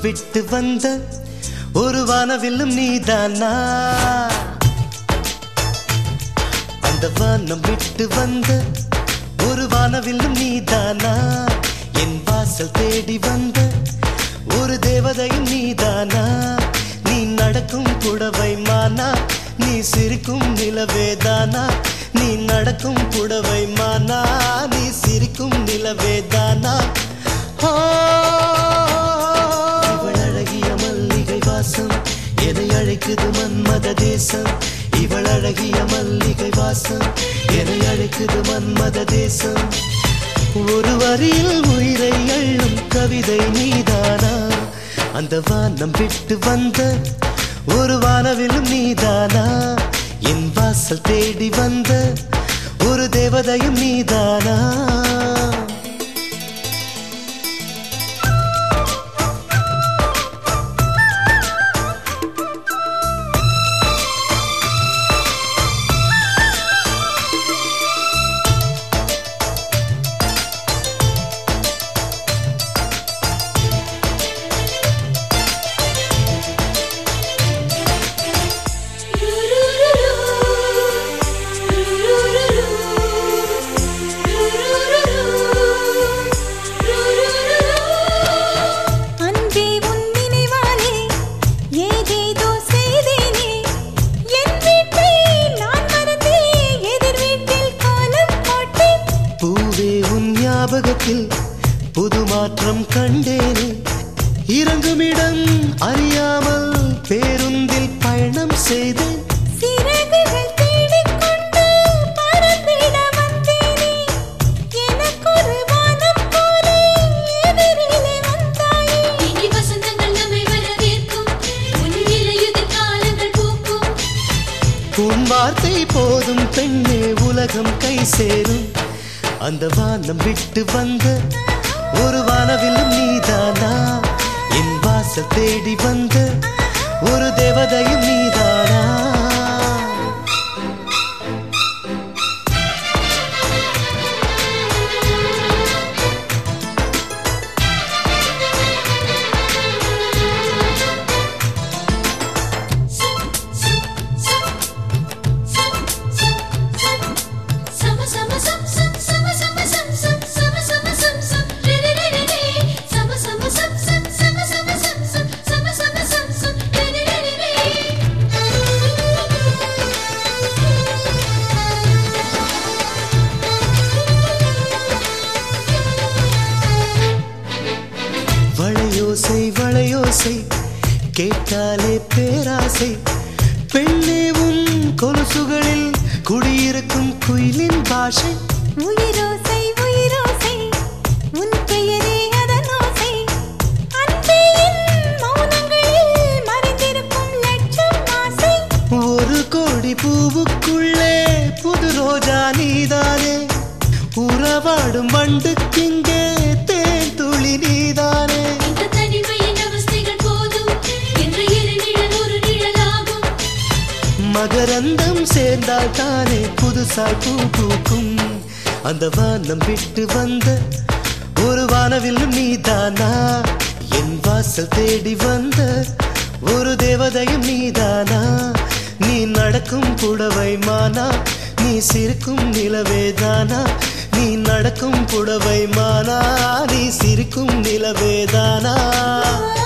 விட்டு வந்த ஒரு வானவில்லும் நீதானா அந்த வானம் விட்டு வந்த ஒரு வானவில்லும் நீதானா என் வாசல் தேடி வந்த ஒரு தேவதையும் நீதானா நீ நடக்கும் புடவை மானா நீ சிரிக்கும் நிலவேதானா நீ நடக்கும் புடவை மானா நீ சிரிக்கும் நிலவேதானா ஆ, இவள் அழகிய மல்லிகை வாசம் எதை அழைக்குது மன்மத தேசம் இவள் அழகிய மல்லிகை வாசம் எதை அழைக்குது மன்மத தேசம் ஒரு வரியில் உயிரை அள்ளும் கவிதை நீதானா அந்த வானம் விட்டு வந்த ஒரு வானவிலும் நீதானா என் வாசல் தேடி வந்த ஒரு தேவதையும் நீதானா அன்பே உன் நினைவாலே ஏதேதோ செய்தேனே என் வீட்டை நான் மறந்தே எதிர் வீட்டில் கோலம் போட்டேன் பூவே உன் ஞாபகத்தில் புது மாற்றம் கண்டேனே இறங்குமிடம் அறியாமல் பேருந்தில் பயணம் செய்தேன் சிறகுகள் தேடிக்கொண்டு பறந்திட வந்தேனே எனக்கொரு வானம் போலே எதிரிலே வந்தாயே இனி வசந்தங்கள் நம்மை வரவேற்கும் உன் இலையுதிர் காலங்கள் பூக்கும் உன் வார்த்தை போதும் பெண்ணே உலகம் கை சேரும் அந்த வானம் விட்டு வந்த ஒரு வானவில்லும் நீதானா என் வாசல் தேடி வந்த ஒரு தேவதையும் நீதானா சம சம சம் சம் சம சம சம் சம் சம சம சம் சம் ரே ரே ரே ரே ரே சம சம சம் சம் சம சம சம் சம் சம சம சம் சம் ரே ரே ரே ரே வளையோசை வளையோசை கேட்டாலே பேராசை பெண்ணே உன் கொலுசுகளில் குடியிருக்கும் குயிலின் பாஷை உயிரோசை உயிரோசை உன் பெயரே அதன் ஓசை அன்பே என் மௌனங்களில் மறைந்திருக்கும் லட்சம் ஆசை ஒரு கோடி பூவுக்குள்ளே புது ரோஜா நீதானே உறவாடும் வண்டுக்கிங்கே தேன் துளி நீதானே இந்த தனிமையின் அவஸ்தைகள் போதும் என்ற இரு நிழல் ஒரு நிழலாகும் மகரந்தம் சேர்ந்தால் தானே புதுசாய் பூ பூக்கும் அந்த வானம் விட்டு வந்த ஒரு வானவில்லும் நீதானா என் வாசல் தேடி வந்த ஒரு தேவதையும் நீதானா நீ நடக்கும் புடவை மானா நீ சிரிக்கும் நிலவேதானா நீ நடக்கும் புடவை மானா நீ சிரிக்கும் நிலவேதானா